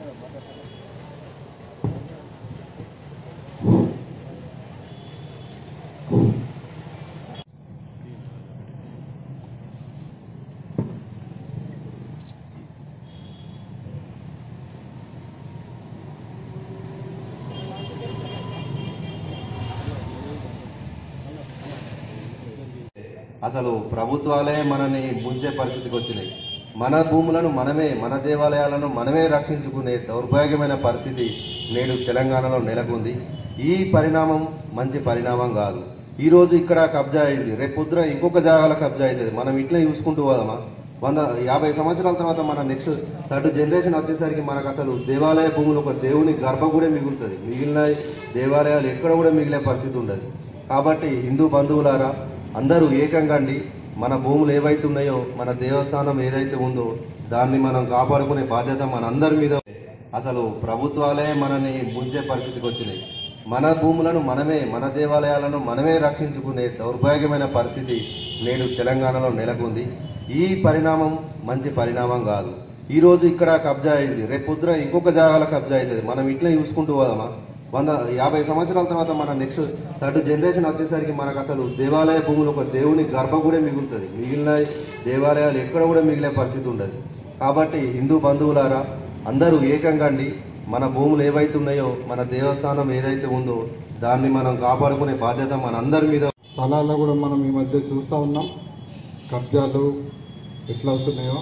అసలు ప్రభుత్వాలే మనని ముంచే పరిస్థితికి వచ్చినాయి మన భూములను మనమే మన దేవాలయాలను మనమే రక్షించుకునే దౌర్భాగ్యమైన పరిస్థితి నేడు తెలంగాణలో నెలకొంది ఈ పరిణామం మంచి పరిణామం కాదు ఈ రోజు ఇక్కడ కబ్జా అయింది రేపు పొద్దున ఇంకొక జాగాల కబ్జా అవుతుంది మనం ఇట్లా చూసుకుంటూ పోదామా వంద యాభై సంవత్సరాల తర్వాత మన నెక్స్ట్ థర్డ్ జనరేషన్ వచ్చేసరికి మనకు అసలు దేవాలయ భూములు ఒక దేవుని గర్భగుడే మిగులుతుంది మిగిలిన దేవాలయాలు ఎక్కడ కూడా మిగిలే పరిస్థితి ఉండదు కాబట్టి హిందూ బంధువులారా అందరూ ఏకంగా అండి మన భూములు ఏవైతే ఉన్నాయో మన దేవస్థానం ఏదైతే ఉందో దాన్ని మనం కాపాడుకునే బాధ్యత మన అందరి మీద అసలు ప్రభుత్వాలే మనని ముంచే పరిస్థితికి వచ్చినాయి మన భూములను మనమే మన దేవాలయాలను మనమే రక్షించుకునే దౌర్భాగ్యమైన పరిస్థితి నేడు తెలంగాణలో నెలకొంది ఈ పరిణామం మంచి పరిణామం కాదు ఈ రోజు ఇక్కడ కబ్జా అయింది రేపు పొద్దున ఇంకొక జాగాల కబ్జా అవుతుంది మనం ఇట్లా చూసుకుంటూ పోదామా వంద యాభై సంవత్సరాల తర్వాత మన నెక్స్ట్ థర్డ్ జనరేషన్ వచ్చేసరికి మనకు అసలు దేవాలయ భూములు ఒక దేవుని గర్భగుడే మిగులుతుంది మిగిలిన దేవాలయాలు ఎక్కడ కూడా మిగిలే పరిస్థితి ఉండదు కాబట్టి హిందూ బంధువులారా అందరూ ఏకంగా అండి మన భూములు ఏవైతే ఉన్నాయో మన దేవస్థానం ఏదైతే ఉందో దాన్ని మనం కాపాడుకునే బాధ్యత మన అందరి మీద స్థలాల్లో కూడా మనం ఈ మధ్య చూస్తూ ఉన్నాం కబ్జాలు ఎట్లా అవుతున్నాయో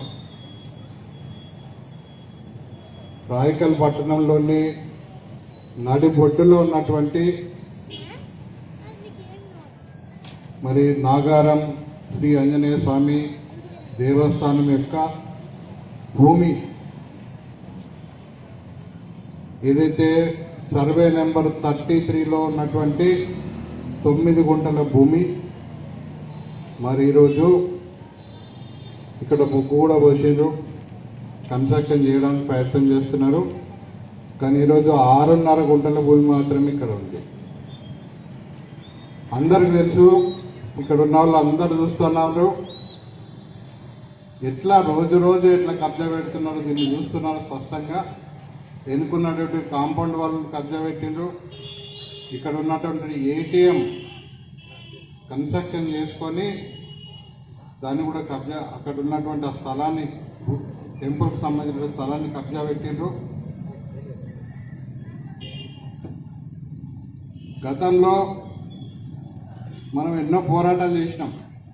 రాయకల్ పట్టణంలోని నడిబొడ్డులో ఉన్నటువంటి మరి నాగారం శ్రీ ఆంజనేయ స్వామి దేవస్థానం యొక్క భూమి ఏదైతే సర్వే నెంబర్ థర్టీ త్రీలో ఉన్నటువంటి తొమ్మిది గుంటల భూమి మరి ఈరోజు ఇక్కడ ముగ్గు కూడా పోసారు కన్స్ట్రక్షన్ చేయడానికి ప్రయత్నం చేస్తున్నారు కానీ ఈరోజు ఆరున్నర గుంటల భూమి మాత్రమే ఇక్కడ ఉంది అందరికి తెలుసు ఇక్కడ ఉన్న వాళ్ళు అందరు చూస్తున్నారు ఎట్లా రోజు రోజు ఎట్లా కబ్జా పెడుతున్నారు దీన్ని చూస్తున్నారు స్పష్టంగా ఎన్నుకున్నటువంటి కాంపౌండ్ వాళ్ళు కబ్జా పెట్టిండ్రు ఇక్కడ ఉన్నటువంటి ఏటీఎం కన్స్ట్రక్షన్ చేసుకొని దాన్ని కూడా కబ్జా అక్కడ ఉన్నటువంటి ఆ స్థలాన్ని టెంపుల్కి సంబంధించిన స్థలాన్ని కబ్జా పెట్టిండ్రు గతంలో మనం ఎన్నో పోరాటాలు చేసినాం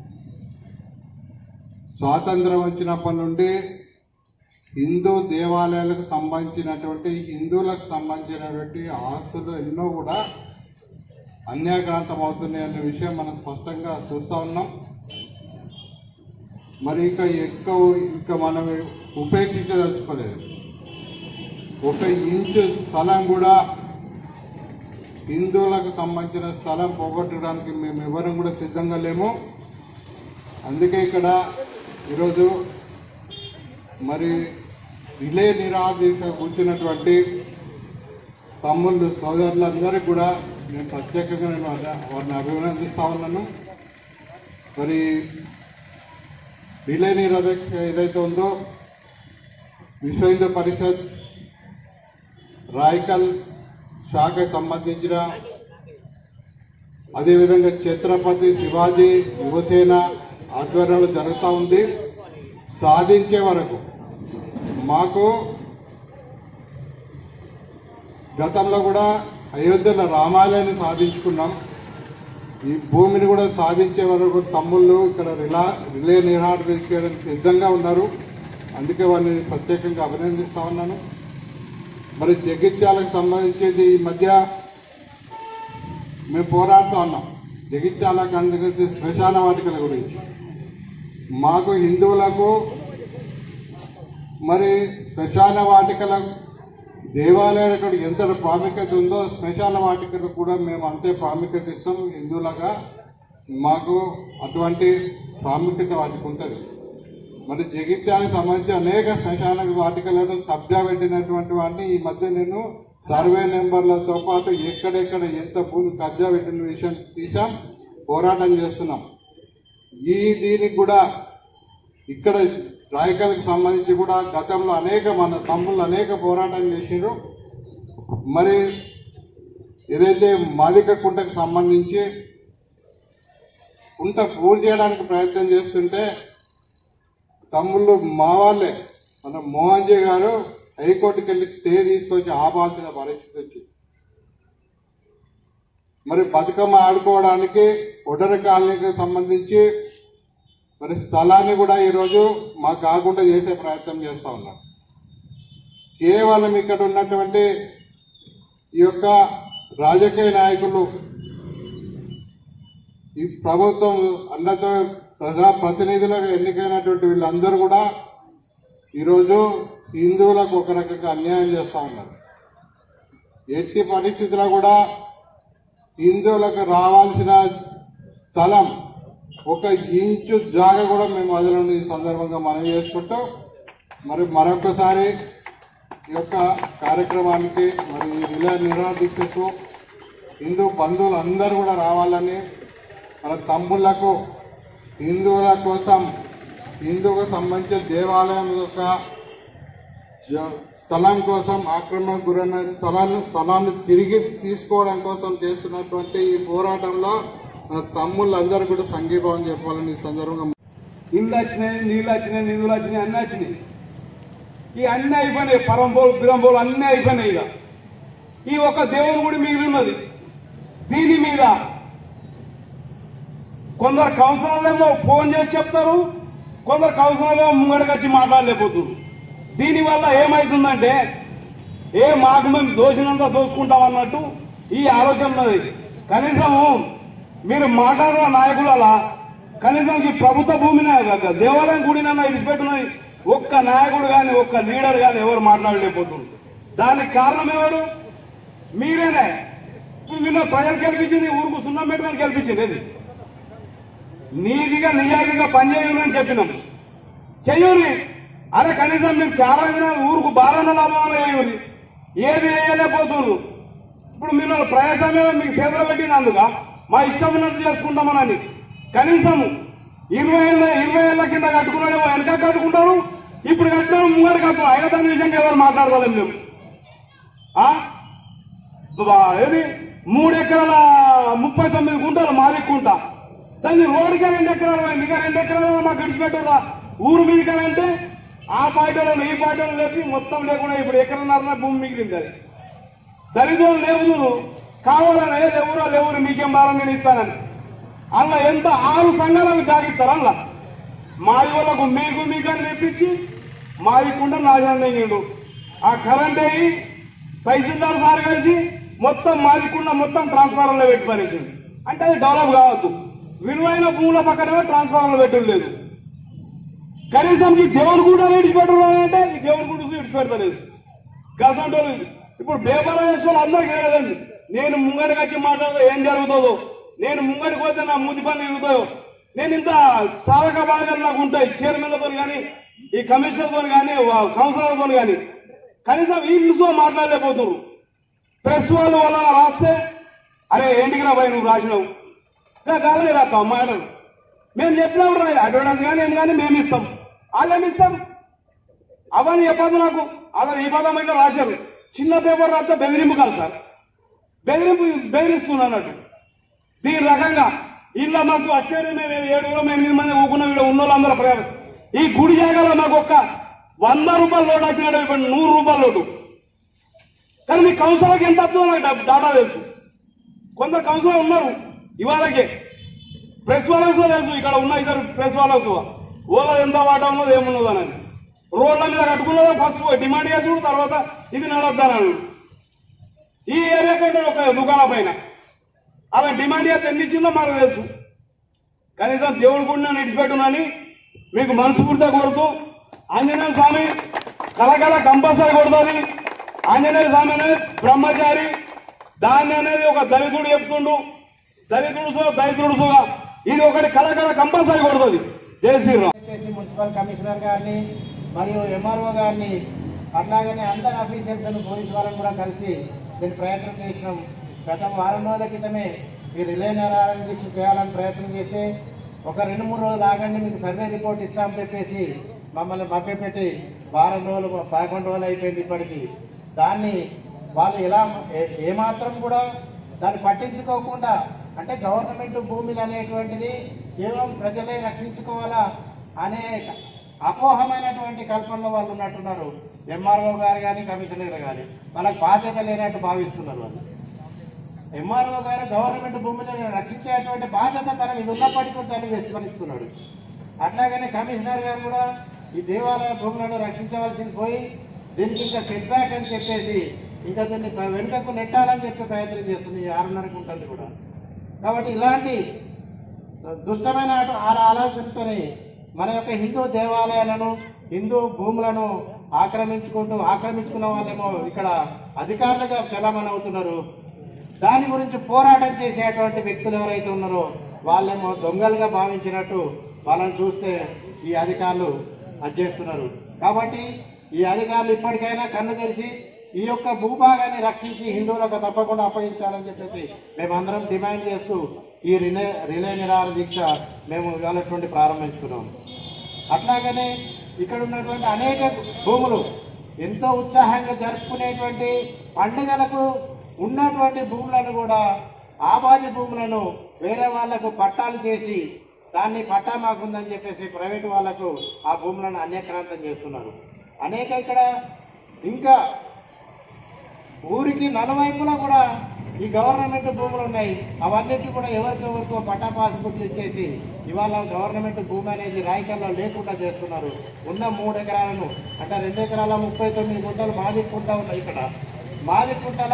స్వాతంత్రం వచ్చినప్పటి నుండి హిందూ దేవాలయాలకు సంబంధించినటువంటి హిందువులకు సంబంధించినటువంటి ఆస్తులు ఎన్నో కూడా అన్యాక్రాంతం అవుతున్నాయి అనే విషయం మనం స్పష్టంగా చూస్తూ ఉన్నాం మరి ఇక ఎక్కువ ఇక మనం ఉపేక్షించదలుచుకోలేదు ఒక ఇంచు స్థలం కూడా హిందువులకు సంబంధించిన స్థలం పోగొట్టడానికి మేము ఎవరం కూడా సిద్ధంగా లేము అందుకే ఇక్కడ ఈరోజు మరి రిలే నిరాదీక్ష కూర్చున్నటువంటి తమ్ముళ్ళు సోదరులందరికీ కూడా నేను ప్రత్యేకంగా నేను వారిని వారిని అభినందిస్తా ఉన్నాను మరి రిలే నిరాదీక్ష ఏదైతే ఉందో విశ్వ హిందూ పరిషత్ రాయకల్ శాఖకు సంబంధించిన అదేవిధంగా ఛత్రపతి శివాజీ యువసేన ఆధ్వర్యంలో జరుగుతూ ఉంది సాధించే వరకు మాకు గతంలో కూడా అయోధ్యలో రామాలయాన్ని సాధించుకున్నాం ఈ భూమిని కూడా సాధించే వరకు తమ్ముళ్ళు ఇక్కడ రిలా రిలే నిరాహార చేయడానికి సిద్ధంగా ఉన్నారు అందుకే వారిని ప్రత్యేకంగా అభినందిస్తా ఉన్నాను మరి జగిత్యాలకు సంబంధించేది ఈ మధ్య మేము పోరాడుతూ ఉన్నాం జగిత్యాలకు అందుకే శ్మశాన వాటికల గురించి మాకు హిందువులకు మరి శ్మశాన వాటికల దేవాలయాలకు ఎంత ప్రాముఖ్యత ఉందో శ్మశాన వాటికలు కూడా మేము అంతే ప్రాముఖ్యత ఇస్తాం హిందువులుగా మాకు అటువంటి ప్రాముఖ్యత వాటికి ఉంటుంది మరి జగిత్యాలకు సంబంధించి అనేక శ్మశాన వాటికలను కబ్జా పెట్టినటువంటి వాటిని ఈ మధ్య నేను సర్వే నెంబర్లతో పాటు ఎక్కడెక్కడ ఎంత భూమి కబ్జా పెట్టిన విషయం తీసాం పోరాటం చేస్తున్నాం ఈ దీనికి కూడా ఇక్కడ రాయకల్కి సంబంధించి కూడా గతంలో అనేక మన తమ్ముళ్ళు అనేక పోరాటం చేసిండ్రు మరి ఏదైతే మాదిక కుంటకు సంబంధించి కుంట పూర్ చేయడానికి ప్రయత్నం చేస్తుంటే తమ్ముళ్ళు మా వాళ్ళే మన మోహన్జీ గారు హైకోర్టుకి వెళ్ళి స్టే తీసుకొచ్చి ఆపాల్సిన పరిస్థితి వచ్చింది మరి బతుకమ్మ ఆడుకోవడానికి ఒడర కాలనీకి సంబంధించి మరి స్థలాన్ని కూడా ఈరోజు మాకు కాకుండా చేసే ప్రయత్నం చేస్తా ఉన్నారు కేవలం ఇక్కడ ఉన్నటువంటి ఈ యొక్క రాజకీయ నాయకులు ఈ ప్రభుత్వం అన్నతో ప్రజా ప్రతినిధులుగా ఎన్నికైనటువంటి వీళ్ళందరూ కూడా ఈరోజు హిందువులకు ఒక రకంగా అన్యాయం చేస్తా ఉన్నారు ఎట్టి పరిస్థితుల్లో కూడా హిందువులకు రావాల్సిన స్థలం ఒక ఇంచు జాగా కూడా మేము వదలని ఈ సందర్భంగా మనం చేసుకుంటూ మరి మరొకసారి ఈ యొక్క కార్యక్రమానికి మరి ఈ రిలే నిర్వర్తిస్తూ హిందూ బంధువులు అందరూ కూడా రావాలని మన తమ్ముళ్లకు హిందువుల కోసం హిందువుకు సంబంధించిన దేవాలయం యొక్క జ- స్థలం కోసం ఆక్రమణకు గురైన స్థలాన్ని స్థలాన్ని తిరిగి తీసుకోవడం కోసం చేస్తున్నటువంటి ఈ పోరాటంలో మన తమ్ముళ్ళందరూ కూడా సంఘీభావం చెప్పాలని ఈ సందర్భంగా ఇండ్లు వచ్చినాయి నీళ్ళు వచ్చినాయి నిధులు వచ్చినాయి అన్నీ వచ్చినాయి ఈ అన్నీ అయిపోయినాయి పరంపోలు బిరంపోలు అన్నీ అయిపోయినాయి ఇక ఈ ఒక్క దేవుని గుడి మీద ఉన్నది దీని మీద కొందరు కౌన్సిలర్లేమో ఫోన్ చేసి చెప్తారు కొందరు కౌన్సిలర్లేమో ముంగడికి వచ్చి మాట్లాడలేకపోతున్నారు దీనివల్ల ఏమవుతుందంటే ఏ మాకు మేము దోషినంత దోచుకుంటాం అన్నట్టు ఈ ఆలోచన ఉన్నది కనీసము మీరు మాట్లాడిన నాయకులలా కనీసం ఈ ప్రభుత్వ భూమిని దేవాలయం గుడినన్నా ఇడిచిపెట్టున్నది ఒక్క నాయకుడు గాని ఒక్క లీడర్ గాని ఎవరు మాట్లాడలేకపోతున్నారు దానికి కారణం ఎవరు మీరేనే ఇప్పుడు నిన్న ప్రజలు గెలిపించింది ఊరుకు సున్నం పెట్టుకొని గెలిపించింది ఇది నీతిగా నిజాయితీగా పనిచేయాలని చెప్పినాం చెయ్యూరి అరే కనీసం మేము చాలా దినాలు ఊరుకు బాలన లాభం చేయూరి ఏది వేయలేకపోతున్నారు ఇప్పుడు మీరు ప్రయాసమే మీకు సేవలు పెట్టినందుక మా ఇష్టం ఉన్నట్టు చేసుకుంటామనని కనీసం ఇరవై ఏళ్ళ ఇరవై ఏళ్ళ కింద కట్టుకున్నాడేమో వెనక కట్టుకుంటారు ఇప్పుడు కట్టిన ముంగడు కట్టుకున్నాం అయినా దాని విషయంగా ఎవరు మాట్లాడగలం మేము ఆ? బా- ఏది మూడు ఎకరాల ముప్పై తొమ్మిది గుంటలు మాది కుంట దాన్ని రోడ్డుగా రెండు ఎకరాలు అయింది ఇంకా రెండు ఎకరాలు మాకు విడిచిపెట్టురా ఊరు మీదకనంటే ఆ పార్టీలను ఈ పార్టీలను లేపి మొత్తం లేకుండా ఇప్పుడు ఎకరన్నర భూమి మిగిలింది అది దరిద్రులు లేవు కావాలని ఏ లేవురా లేవురు మీకేం భారం నేను ఇస్తానని అలా ఎంత ఆరు సంఘాలకు జాగిస్తారు అలా మాది వాళ్ళకు మీకు మీకు అని తెప్పించి మాది కుండ నాశనం తెగిండు ఆ కరెంట్ అయ్యి తహసీల్దార్ సార్ కలిసి మొత్తం మాది కుండ మొత్తం ట్రాన్స్ఫార్మర్లో పెట్టి పనిచేసింది అంటే అది డెవలప్ కావద్దు విలువైన భూముల పక్కనే ట్రాన్స్ఫార్మర్లు పెట్టడం లేదు కనీసం ఈ దేవుని కూడా విడిచిపెట్టరు అంటే ఈ దేవుని కూడా విడిచిపెడతలేదు గసంటోళ్ళు ఇప్పుడు బేబరాజేశ్వరులు అందరికీ తెలియదండి నేను ముంగడికి వచ్చి మాట్లాడితే ఏం జరుగుతుందో నేను ముంగడికి పోతే నా ముందు పని తిరుగుతాయో నేను ఇంత సాధక బాధలు నాకు ఉంటాయి చైర్మన్లతో కానీ ఈ కమిషనర్తో కానీ కౌన్సిలర్తో కానీ కనీసం వీళ్ళతో మాట్లాడలేకపోతున్నారు ప్రెస్ వాళ్ళు వల్ల రాస్తే అరే ఏంటికి రా భయ్ నువ్వు రాసినావు ఇంకా కాలేదు రాస్తావు మాటలు మేము చెప్పినప్పుడు రాయి అడ్వర్టైజ్ కానీ ఏం కానీ మేము ఇస్తాం వాళ్ళేమి ఇస్తాం అవన్నీ చెప్పదు నాకు అలా ఈ పదం అయితే రాశారు చిన్న పేపర్ రాస్తే బెదిరింపు కాదు సార్ బెదిరింపు బెదిరిస్తున్నా అన్నట్టు దీని రకంగా ఇళ్ళ మాకు వచ్చేది మేము ఏడుగురు మేము ఎనిమిది మంది ఊకున్న వీళ్ళు ఉన్న వాళ్ళందరూ ప్రయాణం ఈ గుడి జాగాలో మాకు ఒక్క వంద రూపాయల లోటు వచ్చినట్టు ఇప్పుడు నూరు రూపాయల లోటు కానీ మీ కౌన్సిలర్కి ఎంత వస్తుందో నాకు డా- డాటా తెలుసు కొందరు కౌన్సిలర్ ఉన్నారు ఇవాళకే ప్రెస్ వాళ్ళకు కూడా తెలుసు ఇక్కడ ఉన్న ఇద్దరు ప్రెస్ వాళ్ళకు ఓలో ఎంత వాటా ఉన్నది ఏమున్నది అని రోడ్ల మీద కట్టుకున్నదో ఫస్ట్ డిమాండ్ చేసుడు తర్వాత ఇది నడొద్దాను ఈ ఏరియాకి ఉంటాడు ఒక దుకాణం పైన అలా డిమాండ్ చేస్తే ఎన్ని ఇచ్చిందో మాకు తెలుసు కనీసం దేవుడి కూడా నన్ను ఇడిచిపెట్టునని మీకు మనస్ఫూర్తిగా కోరుతూ ఆంజనేయ స్వామి కలకల కంపల్సరీ కొడుతుంది ఆంజనేయ స్వామి అనేది బ్రహ్మచారి దాన్ని అనేది ఒక దళితుడు చెప్తుండు దళితుడు సో దళితుడు సో ఇది ఒకటి కలకల కంపల్సరీ కొడుతుంది జై శ్రీరామ్ చేసి మున్సిపల్ కమిషనర్ గారిని మరియు ఎంఆర్ఓ గారిని అట్లాగనే అందరు అఫీషియల్స్ పోలీసు వాళ్ళని కూడా కలిసి దీని ప్రయత్నం చేసినాం గత వారం రోజుల క్రితమే ఈ రిలే నిరాహార దీక్ష చేయాలని ప్రయత్నం చేస్తే ఒక రెండు మూడు రోజులు ఆగండి మీకు సర్వే రిపోర్ట్ ఇస్తామని చెప్పేసి మమ్మల్ని మభ్యపెట్టి వారం రోజులు పదకొండు రోజులు అయిపోయింది ఇప్పటికి దాన్ని వాళ్ళు ఎలా ఏ- ఏమాత్రం కూడా దాన్ని పట్టించుకోకుండా అంటే గవర్నమెంట్ భూములు అనేటువంటిది కేవలం ప్రజలే రక్షించుకోవాలా అనే అపోహమైనటువంటి కల్పనలో వాళ్ళు ఉన్నట్టున్నారు ఎంఆర్ఓ గారు కానీ కమిషనర్ కానీ వాళ్ళకి బాధ్యత లేనట్టు భావిస్తున్నారు వాళ్ళు ఎంఆర్ఓ గారు గవర్నమెంట్ భూమిని రక్షించేటువంటి బాధ్యత తన మీద ఉన్నప్పటికీ కూడా దాన్ని విస్మరిస్తున్నాడు అట్లాగనే కమిషనర్ గారు కూడా ఈ దేవాలయ భూములను రక్షించవలసింది పోయి దీనికి ఇంకా సెట్ బ్యాక్ అని చెప్పేసి ఇంకా దీన్ని వెనుకకు నెట్టాలని చెప్పి ప్రయత్నం చేస్తుంది ఈ ఆరున్నర గుంటలు కూడా కాబట్టి ఇలాంటి దుష్టమైన ఆ- ఆలోచనతోని మన యొక్క హిందూ దేవాలయాలను హిందూ భూములను ఆక్రమించుకుంటూ ఆక్రమించుకున్న వాళ్ళేమో ఇక్కడ అధికారులుగా చలామణి అవుతున్నారు దాని గురించి పోరాటం చేసేటువంటి వ్యక్తులు ఎవరైతే ఉన్నారో వాళ్ళేమో దొంగలుగా భావించినట్టు వాళ్ళని చూస్తే ఈ అధికారులు అది చేస్తున్నారు కాబట్టి ఈ అధికారులు ఇప్పటికైనా కన్ను తెరిచి ఈ యొక్క భూభాగాన్ని రక్షించి హిందువులకు తప్పకుండా అప్పగించాలని చెప్పేసి మేమందరం డిమాండ్ చేస్తూ ఈ రిలే రిలే నిరాహార దీక్ష మేము ఇవాళటువంటి ప్రారంభిస్తున్నాం అట్లాగనే ఇక్కడ ఉన్నటువంటి అనేక భూములు ఎంతో ఉత్సాహంగా జరుపుకునేటువంటి పండుగలకు ఉన్నటువంటి భూములను కూడా ఆబాది భూములను వేరే వాళ్లకు పట్టాలు చేసి దాన్ని పట్టా మాకుందని చెప్పేసి ప్రైవేట్ వాళ్లకు ఆ భూములను అన్యక్రాంతం చేస్తున్నారు అనేక ఇక్కడ ఇంకా ఊరికి నలువైపులా కూడా ఈ గవర్నమెంట్ భూములు ఉన్నాయి అవన్నిటి కూడా ఎవరికెవరికో పట్టా పాస్బుక్లు ఇచ్చేసి ఇవాళ గవర్నమెంట్ భూమి అనేది రాయకల్లో లేకుండా చేస్తున్నారు ఉన్న మూడు ఎకరాలను అంటే రెండు ఎకరాల ముప్పై తొమ్మిది గుంటలు మాది కుంట ఉన్నాయి ఇక్కడ మాది కుంటల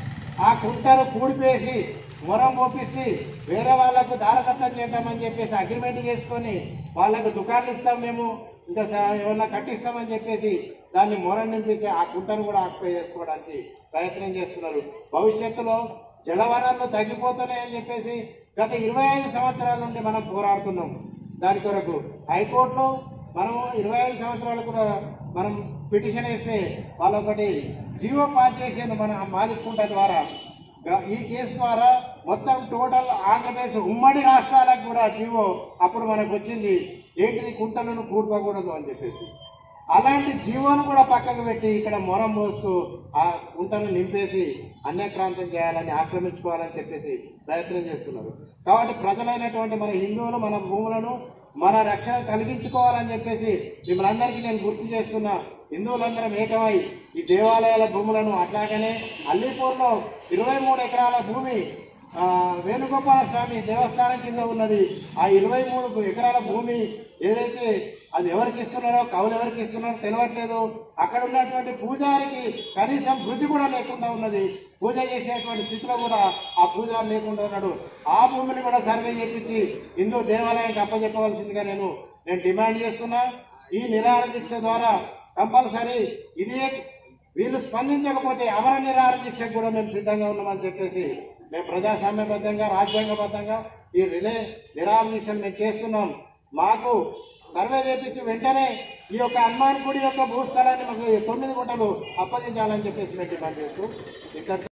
ఆ కుంటను కూడిపేసి మొరం మోపిస్తే వేరే వాళ్ళకు దారదత్తం చేద్దామని చెప్పేసి అగ్రిమెంట్ చేసుకొని వాళ్ళకు దుకాణాలు ఇస్తాం మేము ఇంకా స- ఏమన్నా కట్టిస్తామని చెప్పేసి దాన్ని మొరం నింపించి ఆ కుంటను కూడా ఆక్యుపై చేసుకోవడానికి ప్రయత్నం చేస్తున్నారు భవిష్యత్తులో జలవనరులు తగ్గిపోతున్నాయని చెప్పేసి గత ఇరవై ఐదు సంవత్సరాల నుండి మనం పోరాడుతున్నాం దాని కొరకు హైకోర్టులో మనం ఇరవై ఐదు సంవత్సరాలు కూడా మనం పిటిషన్ వేస్తే వాళ్ళు ఒకటి జీవో పాస్ చేసాను మన మాలికుంట ద్వారా గా- ఈ కేసు ద్వారా మొత్తం టోటల్ ఆంధ్రప్రదేశ్ ఉమ్మడి రాష్ట్రాలకు కూడా జీవో అప్పుడు మనకు వచ్చింది ఏంటిది కుంటలను కూడుకోకూడదు అని చెప్పేసి అలాంటి జీవోను కూడా పక్కకు పెట్టి ఇక్కడ మొరం పోస్తూ ఆ కుంటను నింపేసి అన్యక్రాంతం చేయాలని ఆక్రమించుకోవాలని చెప్పేసి ప్రయత్నం చేస్తున్నారు కాబట్టి ప్రజలైనటువంటి మన హిందువులు మన భూములను మన రక్షణ కలిగించుకోవాలని చెప్పేసి మిమ్మల్ని అందరికీ నేను గుర్తు చేస్తున్నా హిందువులందరం ఏకమై ఈ దేవాలయాల భూములను అట్లాగనే అల్లీపూర్లో ఇరవై మూడు ఎకరాల భూమి ఆ, వేణుగోపాల స్వామి దేవస్థానం కింద ఉన్నది ఆ ఇరవై మూడు ఎకరాల భూమి ఏదైతే అది ఎవరికి ఇస్తున్నారో కవులు ఎవరికి ఇస్తున్నారో తెలియట్లేదు అక్కడ ఉన్నటువంటి పూజారికి కనీసం భృతి కూడా లేకుండా ఉన్నది పూజ చేసేటువంటి స్థితిలో కూడా ఆ పూజారి లేకుండా ఉన్నాడు ఆ భూమిని కూడా సర్వే చేపించి హిందూ దేవాలయానికి అప్పచెప్పవలసిందిగా నేను నేను డిమాండ్ చేస్తున్నా ఈ నిరాహార దీక్ష ద్వారా కంపల్సరీ ఇది వీళ్ళు స్పందించకపోతే అమర నిరాహార దీక్షకు కూడా మేము సిద్ధంగా ఉన్నామని చెప్పేసి మేము ప్రజాస్వామ్యబద్ధంగా రాజ్యాంగబద్ధంగా ఈ రిలే నిరాహార దీక్షను మేము చేస్తున్నాం మాకు సర్వే చేపించి వెంటనే ఈ యొక్క హనుమాన్ గుడి యొక్క భూస్థలాన్ని మాకు తొమ్మిది గుంటలు అప్పగించాలని చెప్పేసి మేము డిమాండ్ చేస్తూ ఇక్కడ